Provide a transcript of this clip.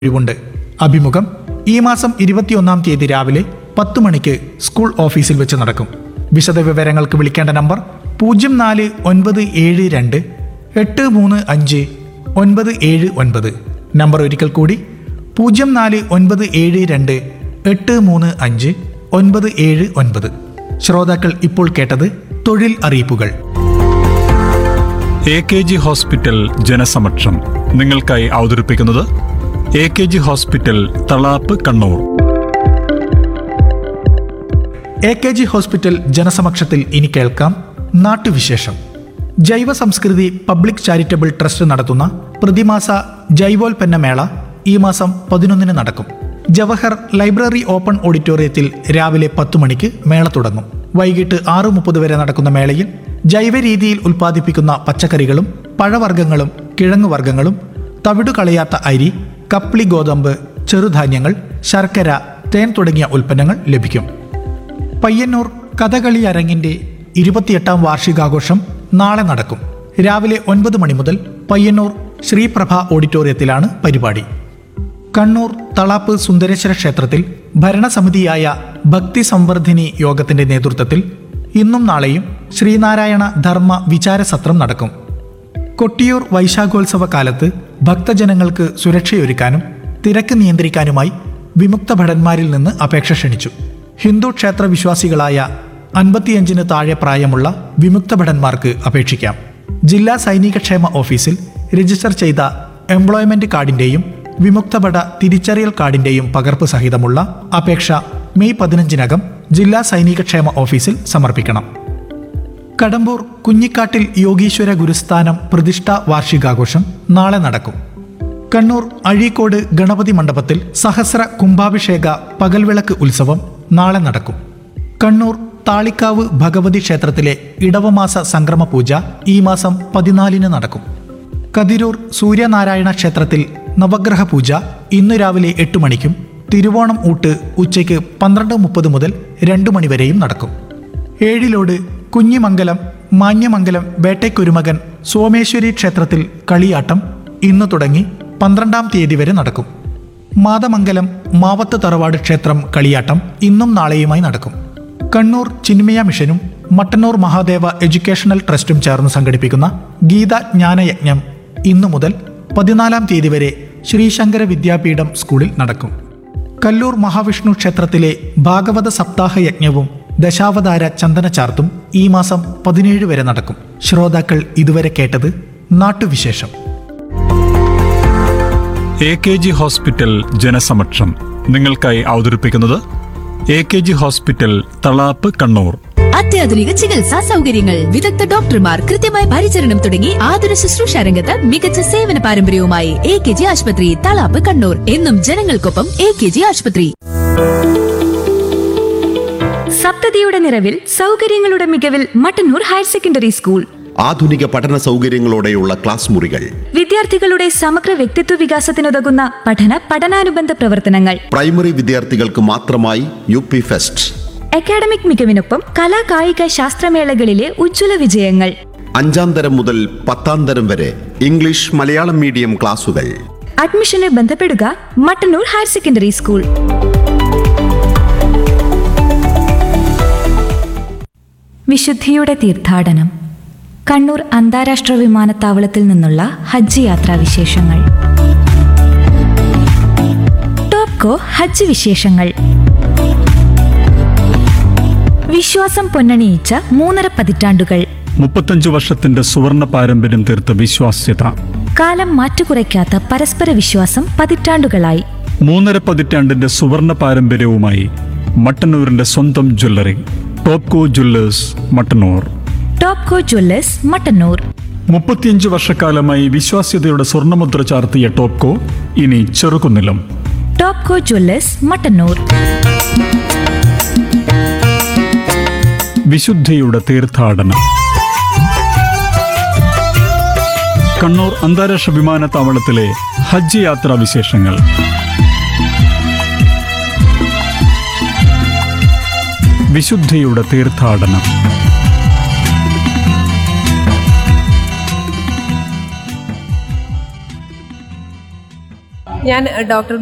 ഒഴിവുണ്ട് അഭിമുഖം ഈ മാസം ഇരുപത്തിയൊന്നാം തീയതി രാവിലെ പത്ത് മണിക്ക് സ്കൂൾ ഓഫീസിൽ വെച്ച് നടക്കും വിശദവിവരങ്ങൾക്ക് വിളിക്കേണ്ട നമ്പർ പൂജ്യം നാല് ഒൻപത് ഏഴ് രണ്ട് എട്ട് മൂന്ന് അഞ്ച് ഒൻപത് ഏഴ് ഒൻപത് നമ്പർ ഒരിക്കൽ കൂടി പൂജ്യം നാല് ഒൻപത് ഏഴ് രണ്ട് എട്ട് മൂന്ന് അഞ്ച് ഒൻപത് ഏഴ് ഒൻപത് ശ്രോതാക്കൾ ഇപ്പോൾ കേട്ടത് തൊഴിൽ അറിയിപ്പുകൾ എ കെ ജി ഹോസ്പിറ്റൽ ജനസമക്ഷം നിങ്ങൾക്കായി അവതരിപ്പിക്കുന്നത് A K G hospital Thalap Kannur A K G hospital ജനസമക്ഷത്തിൽ ഇനി കേൾക്കാം നാട്ടുവിശേഷം ജൈവ സംസ്കൃതി പബ്ലിക് ചാരിറ്റബിൾ ട്രസ്റ്റ് നടത്തുന്ന പ്രതിമാസ ജൈവോൽപ്പന്ന മേള ഈ മാസം പതിനൊന്നിന് നടക്കും ജവഹർ ലൈബ്രറി ഓപ്പൺ ഓഡിറ്റോറിയത്തിൽ രാവിലെ പത്തു മണിക്ക് മേള തുടങ്ങും വൈകിട്ട് ആറ് മുപ്പത് വരെ നടക്കുന്ന മേളയിൽ ജൈവ രീതിയിൽ ഉൽപ്പാദിപ്പിക്കുന്ന പച്ചക്കറികളും പഴവർഗ്ഗങ്ങളും കിഴങ്ങുവർഗ്ഗങ്ങളും തവിടു കളയാത്ത അരി കപ്ലി ഗോതമ്പ് ചെറുധാന്യങ്ങൾ ശർക്കര തേൻ തുടങ്ങിയ ഉൽപ്പന്നങ്ങൾ ലഭിക്കും പയ്യന്നൂർ കഥകളി അരങ്ങിന്റെ ഇരുപത്തിയെട്ടാം വാർഷികാഘോഷം നാളെ നടക്കും രാവിലെ ഒൻപത് മണി മുതൽ പയ്യന്നൂർ ശ്രീപ്രഭ ഓഡിറ്റോറിയത്തിലാണ് പരിപാടി കണ്ണൂർ തളാപ്പ് സുന്ദരേശ്വര ക്ഷേത്രത്തിൽ ഭരണസമിതിയായ ഭക്തി സംവർദ്ധിനി യോഗത്തിന്റെ നേതൃത്വത്തിൽ ഇന്നും നാളെയും ശ്രീനാരായണ ധർമ്മ വിചാരസത്രം നടക്കും കൊട്ടിയൂർ വൈശാഖോത്സവ കാലത്ത് ഭക്തജനങ്ങൾക്ക് സുരക്ഷയൊരുക്കാനും തിരക്ക് നിയന്ത്രിക്കാനുമായി വിമുക്ത ഭടന്മാരിൽ നിന്ന് അപേക്ഷ ക്ഷണിച്ചു ഹിന്ദു ക്ഷേത്ര വിശ്വാസികളായ അൻപത്തിയഞ്ചിന് താഴെ പ്രായമുള്ള വിമുക്ത ഭടന്മാർക്ക് അപേക്ഷിക്കാം ജില്ലാ സൈനികക്ഷേമ ഓഫീസിൽ രജിസ്റ്റർ ചെയ്ത എംപ്ലോയ്മെന്റ് കാർഡിന്റെയും വിമുക്തഭട തിരിച്ചറിയൽ കാർഡിന്റെയും പകർപ്പ് സഹിതമുള്ള അപേക്ഷ മെയ് പതിനഞ്ചിനകം ജില്ലാ സൈനികക്ഷേമ ഓഫീസിൽ സമർപ്പിക്കണം കടമ്പൂർ കുഞ്ഞിക്കാട്ടിൽ യോഗീശ്വര ഗുരുസ്ഥാനം പ്രതിഷ്ഠാ വാർഷികാഘോഷം നാളെ നടക്കും കണ്ണൂർ അഴീക്കോട് ഗണപതി മണ്ഡപത്തിൽ സഹസ്ര കുംഭാഭിഷേക പകൽവിളക്ക് ഉത്സവം നാളെ നടക്കും കണ്ണൂർ താളിക്കാവ് ഭഗവതി ക്ഷേത്രത്തിലെ ഇടവമാസ സംക്രമ പൂജ ഈ മാസം പതിനാലിന് നടക്കും കതിരൂർ സൂര്യനാരായണ ക്ഷേത്രത്തിൽ നവഗ്രഹ പൂജ ഇന്നു രാവിലെ എട്ട് മണിക്കും തിരുവോണം ഊട്ട് ഉച്ചയ്ക്ക് പന്ത്രണ്ട് മുപ്പത് മുതൽ രണ്ടു മണിവരെയും നടക്കും ഏഴിലോട് കുഞ്ഞിമംഗലം മാന്യമംഗലം വേട്ടയ്ക്കൊരുമകൻ സോമേശ്വരി ക്ഷേത്രത്തിൽ കളിയാട്ടം ഇന്ന് തുടങ്ങി പന്ത്രണ്ടാം തീയതി വരെ നടക്കും മാതമംഗലം മാവത്ത് തറവാട് ക്ഷേത്രം കളിയാട്ടം ഇന്നും നാളെയുമായി നടക്കും കണ്ണൂർ ചിന്മയ മിഷനും മട്ടന്നൂർ മഹാദേവ എഡ്യൂക്കേഷണൽ ട്രസ്റ്റും ചേർന്ന് സംഘടിപ്പിക്കുന്ന ഗീത ജ്ഞാനയജ്ഞം ഇന്നു മുതൽ പതിനാലാം തീയതി വരെ ശ്രീശങ്കര വിദ്യാപീഠം സ്കൂളിൽ നടക്കും കല്ലൂർ മഹാവിഷ്ണു ക്ഷേത്രത്തിലെ ഭാഗവത സപ്താഹ യജ്ഞവും ദശാവതാര ചന്ദന ചാർത്തും ഈ മാസം പതിനേഴ് വരെ നടക്കും ശ്രോതാക്കൾ ഇതുവരെ കേട്ടത് നാട്ടുവിശേഷം എ കെ ജി ഹോസ്പിറ്റൽ ജനസമക്ഷം നിങ്ങൾക്കായി അവതരിപ്പിക്കുന്നത് A K G hospital Thalap Kannur അത്യാധുനിക ചികിത്സാ സൗകര്യങ്ങൾ വിദഗ്ധ ഡോക്ടർമാർ കൃത്യമായ പരിചരണം തുടങ്ങി ആതുര ശുശ്രൂഷ രംഗത്ത് മികച്ച സേവന പാരമ്പര്യവുമായി എ കെ ജി ആശുപത്രി തളാപ്പ് കണ്ണൂർ എന്നും ജനങ്ങൾക്കൊപ്പം എ കെ ജി ആശുപത്രി സപ്തതിയുടെ നിറവിൽ സൗകര്യങ്ങളുടെ മികവിൽ മട്ടന്നൂർ ഹയർ സെക്കൻഡറി സ്കൂൾ ആധുനിക പഠന സൗകര്യങ്ങളോടെയുള്ള ക്ലാസ് മുറികൾ വിദ്യാർത്ഥികളുടെ സമഗ്ര വ്യക്തിത്വ വികാസത്തിനുതകുന്ന പഠന പഠനാനുബന്ധ പ്രവർത്തനങ്ങൾ പ്രൈമറി വിദ്യാർത്ഥികൾക്ക് മാത്രമായി യു പി ഫെസ്റ്റ് അക്കാഡമിക് മികവിനൊപ്പം കലാ കായിക ശാസ്ത്രമേളകളിലെ ഉജ്ജ്വല വിജയങ്ങൾ അഞ്ചാം തരം മുതൽ പത്താം തരം വരെ ഇംഗ്ലീഷ് മലയാളം മീഡിയം ക്ലാസുകൾ അഡ്മിഷന് ബന്ധപ്പെടുക മട്ടന്നൂർ ഹയർ സെക്കൻഡറി സ്കൂൾ വിശുദ്ധിയുടെ തീർത്ഥാടനം കണ്ണൂർ അന്താരാഷ്ട്ര വിമാനത്താവളത്തിൽ നിന്നുള്ള ഹജ്ജ് യാത്രാ വിശേഷങ്ങൾ ടോപ്കോ ഹജ്ജ് വിശേഷങ്ങൾ വിശ്വാസം പൊന്നണിയിച്ച മൂന്നര പതിറ്റാണ്ടുകൾ മുപ്പത്തഞ്ചു വർഷത്തിന്റെ സുവർണ പാരമ്പര്യം തീർത്ത വിശ്വാസ്യത കാലം മാറ്റുകുറയ്ക്കാത്ത പരസ്പര വിശ്വാസം പതിറ്റാണ്ടുകളായി മൂന്നര പതിറ്റാണ്ടിന്റെ സുവർണ പാരമ്പര്യവുമായി മട്ടന്നൂരിന്റെ സ്വന്തം jewellery Topco jewellers Mattannur Topco jewellers Mattannur മുപ്പത്തിയഞ്ച് വർഷക്കാലമായി വിശ്വാസ്യതയുടെ സ്വർണ്ണമുദ്ര ചാർത്തിയ ടോപ്കോ ഇനി ചെറുകുന്നിലും ടോപ്കോ ജ്വല്ലേഴ്സ് മട്ടന്നൂർ വിശുദ്ധിയുടെ തീർത്ഥാടനം കണ്ണൂർ അന്താരാഷ്ട്ര വിമാനത്താവളത്തിലെ ഹജ്ജ് യാത്രാ വിശേഷങ്ങൾ വിശുദ്ധിയുടെ തീർത്ഥാടനം ഞാൻ ഡോക്ടർ